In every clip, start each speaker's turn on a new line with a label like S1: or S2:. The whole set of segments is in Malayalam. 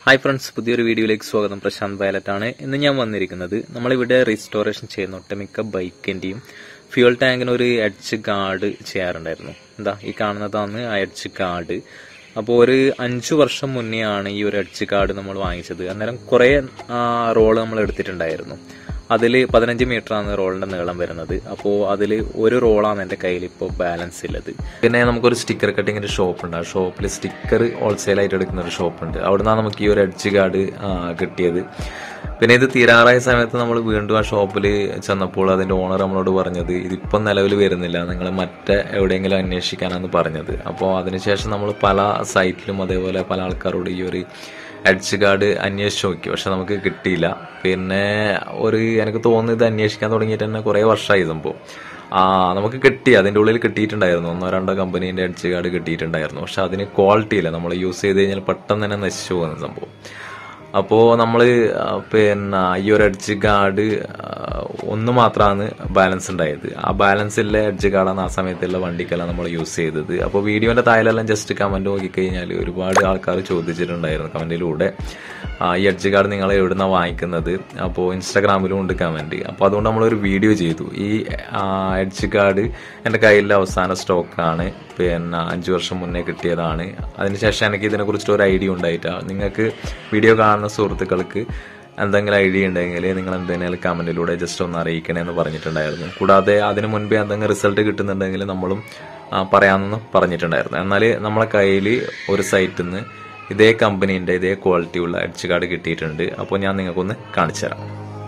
S1: ഹായ് ഫ്രണ്ട്സ് പുതിയൊരു വീഡിയോയിലേക്ക് സ്വാഗതം പ്രശാന്ത് വയലറ്റ് ആണ് ഇന്ന് ഞാൻ വന്നിരിക്കുന്നത് നമ്മളിവിടെ റീസ്റ്റോറേഷൻ ചെയ്യുന്ന ഒട്ടുമിക്ക ബൈക്കിന്റെയും ഫ്യൂൽ ടാങ്കിന് ഒരു എഡ്ജ് ഗാർഡ് ചെയ്യാറുണ്ടായിരുന്നു എന്താ ഈ കാണുന്നതാണ് ആ എഡ്ജ് ഗാർഡ് അപ്പോൾ ഒരു അഞ്ചു വർഷം മുന്നേ ആണ് ഈ ഒരു എഡ്ജ് ഗാർഡ് നമ്മൾ വാങ്ങിച്ചത് അന്നേരം കുറേ റോള് നമ്മൾ എടുത്തിട്ടുണ്ടായിരുന്നു അതിൽ പതിനഞ്ച് മീറ്റർ ആണ് റോളിന്റെ നീളം വരുന്നത് അപ്പോൾ അതിൽ ഒരു റോളാണ് എൻ്റെ കയ്യിൽ ഇപ്പോൾ ബാലൻസ് ഉള്ളത് പിന്നെ നമുക്കൊരു സ്റ്റിക്കർ കട്ടിങ്ങിന്റെ ഷോപ്പ് ഉണ്ട് ആ ഷോപ്പിൽ സ്റ്റിക്കർ ഹോൾസെയിൽ ആയിട്ട് എടുക്കുന്ന ഒരു ഷോപ്പ് ഉണ്ട് അവിടെ നിന്നാണ് നമുക്ക് ഈ ഒരു എഡ്ജ് ഗാർഡ് കിട്ടിയത് പിന്നെ ഇത് തീരാറായ സമയത്ത് നമ്മൾ വീണ്ടും ആ ഷോപ്പിൽ ചെന്നപ്പോൾ അതിന്റെ ഓണർ നമ്മളോട് പറഞ്ഞത് ഇതിപ്പം നിലവിൽ വരുന്നില്ല നിങ്ങൾ മറ്റേ എവിടെയെങ്കിലും അന്വേഷിക്കാനാണ് പറഞ്ഞത് അപ്പോൾ അതിനുശേഷം നമ്മൾ പല സൈറ്റിലും അതേപോലെ പല ആൾക്കാരോട് ഈ ഒരു എഡ്ജ് ഗാർഡ് അന്വേഷിച്ച് നോക്കി പക്ഷെ നമുക്ക് കിട്ടിയില്ല പിന്നെ ഒരു എനിക്ക് തോന്നുന്നു ഇത് അന്വേഷിക്കാൻ തുടങ്ങിയിട്ട് തന്നെ കുറേ വർഷമായി സംഭവം ആ നമുക്ക് കിട്ടി അതിൻ്റെ ഉള്ളിൽ കിട്ടിയിട്ടുണ്ടായിരുന്നു ഒന്നോ രണ്ടോ കമ്പനീൻ്റെ എഡ്ജ് ഗാർഡ് കിട്ടിയിട്ടുണ്ടായിരുന്നു പക്ഷെ അതിന് ക്വാളിറ്റി ഇല്ല നമ്മൾ യൂസ് ചെയ്ത് കഴിഞ്ഞാൽ പെട്ടെന്ന് തന്നെ നശിച്ചു പോകുന്ന സംഭവം അപ്പോൾ നമ്മൾ പിന്നെ ഈ ഒരു എഡ്ജ് ഗാർഡ് ഒന്ന് മാത്രമാണ് ബാലൻസ് ഉണ്ടായത് ആ ബാലൻസ് ഉള്ള എഡ്ജ് ഗാർഡാണ് ആ സമയത്തുള്ള വണ്ടിക്കെല്ലാം നമ്മൾ യൂസ് ചെയ്തത് അപ്പോൾ വീഡിയോന്റെ താഴെല്ലാം ജസ്റ്റ് കമന്റ് നോക്കിക്കഴിഞ്ഞാൽ ഒരുപാട് ആൾക്കാർ ചോദിച്ചിട്ടുണ്ടായിരുന്നു കമന്റിലൂടെ ഈ എഡ്ജ് ഗാർഡ് നിങ്ങൾ എവിടുന്നാണ് വാങ്ങിക്കുന്നത് അപ്പോൾ ഇൻസ്റ്റാഗ്രാമിലും ഉണ്ട് കമന്റ് അപ്പോൾ അതുകൊണ്ട് നമ്മളൊരു വീഡിയോ ചെയ്തു ഈ എഡ്ജ് ഗാർഡ് എൻ്റെ കയ്യിലെ അവസാന സ്റ്റോക്കാണ് പിന്നെ അഞ്ചു വർഷം മുന്നേ കിട്ടിയതാണ് അതിനുശേഷം എനിക്ക് ഇതിനെ കുറിച്ചിട്ട് ഒരു ഐഡിയ ഉണ്ടായിട്ടാണ് നിങ്ങൾക്ക് വീഡിയോ കാണുന്ന സുഹൃത്തുക്കൾക്ക് എന്തെങ്കിലും ഐഡിയ ഉണ്ടെങ്കിൽ നിങ്ങൾ എന്തെങ്കിലും കമന്റിലൂടെ ജസ്റ്റ് ഒന്ന് അറിയിക്കണേ എന്ന് പറഞ്ഞിട്ടുണ്ടായിരുന്നു കൂടാതെ അതിന് മുൻപേ എന്തെങ്കിലും റിസൾട്ട് കിട്ടുന്നുണ്ടെങ്കിൽ നമ്മളും പറയാമെന്ന് പറഞ്ഞിട്ടുണ്ടായിരുന്നു എന്നാൽ നമ്മളെ കയ്യിൽ ഒരു സൈറ്റിൽ നിന്ന് ഇതേ കമ്പനീൻ്റെ ഇതേ ക്വാളിറ്റി ഉള്ള എഡ്ജ് കാർഡ് കിട്ടിയിട്ടുണ്ട് അപ്പോൾ ഞാൻ നിങ്ങൾക്കൊന്ന് കാണിച്ചു തരാം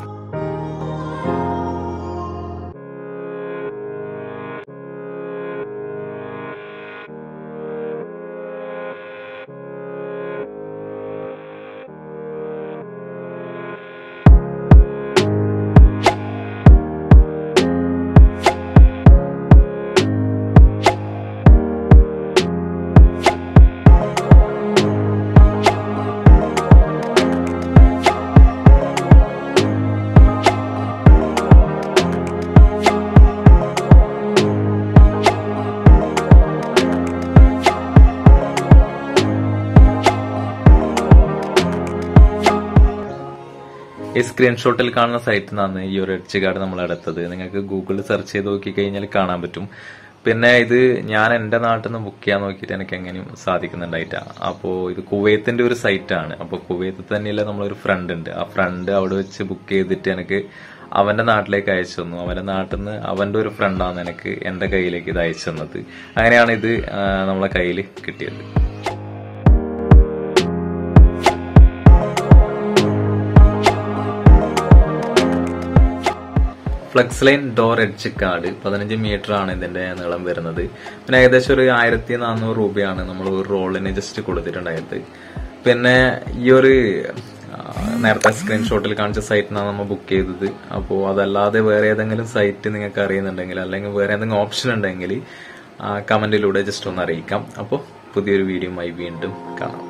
S1: ഈ സ്ക്രീൻഷോട്ടിൽ കാണുന്ന സൈറ്റിൽ നിന്നാണ് ഈ ഒരു എഡ്ജ് കാർഡ് നമ്മൾ എടുത്തത് നിങ്ങൾക്ക് ഗൂഗിളിൽ സെർച്ച് ചെയ്ത് നോക്കി കഴിഞ്ഞാൽ കാണാൻ പറ്റും പിന്നെ ഇത് ഞാൻ എൻ്റെ നാട്ടിൽ നിന്ന് ബുക്ക് ചെയ്യാൻ നോക്കിയിട്ട് എനിക്ക് എങ്ങനെയും സാധിക്കുന്നുണ്ടായിട്ടാണ് അപ്പോൾ ഇത് കുവൈത്തിന്റെ ഒരു സൈറ്റാണ് അപ്പോൾ കുവൈത്തിൽ തന്നെയുള്ള നമ്മളൊരു ഫ്രണ്ട് ഉണ്ട് ആ ഫ്രണ്ട് അവിടെ വെച്ച് ബുക്ക് ചെയ്തിട്ട് എനിക്ക് അവന്റെ നാട്ടിലേക്ക് അയച്ചു തന്നു അവന്റെ നാട്ടിൽ നിന്ന് അവന്റെ ഒരു ഫ്രണ്ടാണ് എനിക്ക് എൻ്റെ കയ്യിലേക്ക് ഇത് അയച്ചു തന്നത് അങ്ങനെയാണ് ഇത് നമ്മളെ കയ്യിൽ കിട്ടിയത് flex line door edge card പതിനഞ്ച് മീറ്റർ ആണ് ഇതിന്റെ നീളം വരുന്നത് പിന്നെ ഏകദേശം ഒരു ആയിരത്തി നാനൂറ് രൂപയാണ് നമ്മൾ ഒരു റോളിന് ജസ്റ്റ് കൊടുത്തിട്ടുണ്ടായത് പിന്നെ ഈ ഒരു നേരത്തെ സ്ക്രീൻഷോട്ടിൽ കാണിച്ച സൈറ്റിനാണ് നമ്മൾ ബുക്ക് ചെയ്തത് അപ്പോൾ അതല്ലാതെ വേറെ ഏതെങ്കിലും സൈറ്റ് നിങ്ങൾക്ക് അറിയുന്നുണ്ടെങ്കിൽ അല്ലെങ്കിൽ വേറെ ഏതെങ്കിലും ഓപ്ഷൻ ഉണ്ടെങ്കിൽ കമന്റിലൂടെ ജസ്റ്റ് ഒന്ന് അറിയിക്കാം അപ്പോൾ പുതിയൊരു വീഡിയോയുമായി വീണ്ടും കാണാം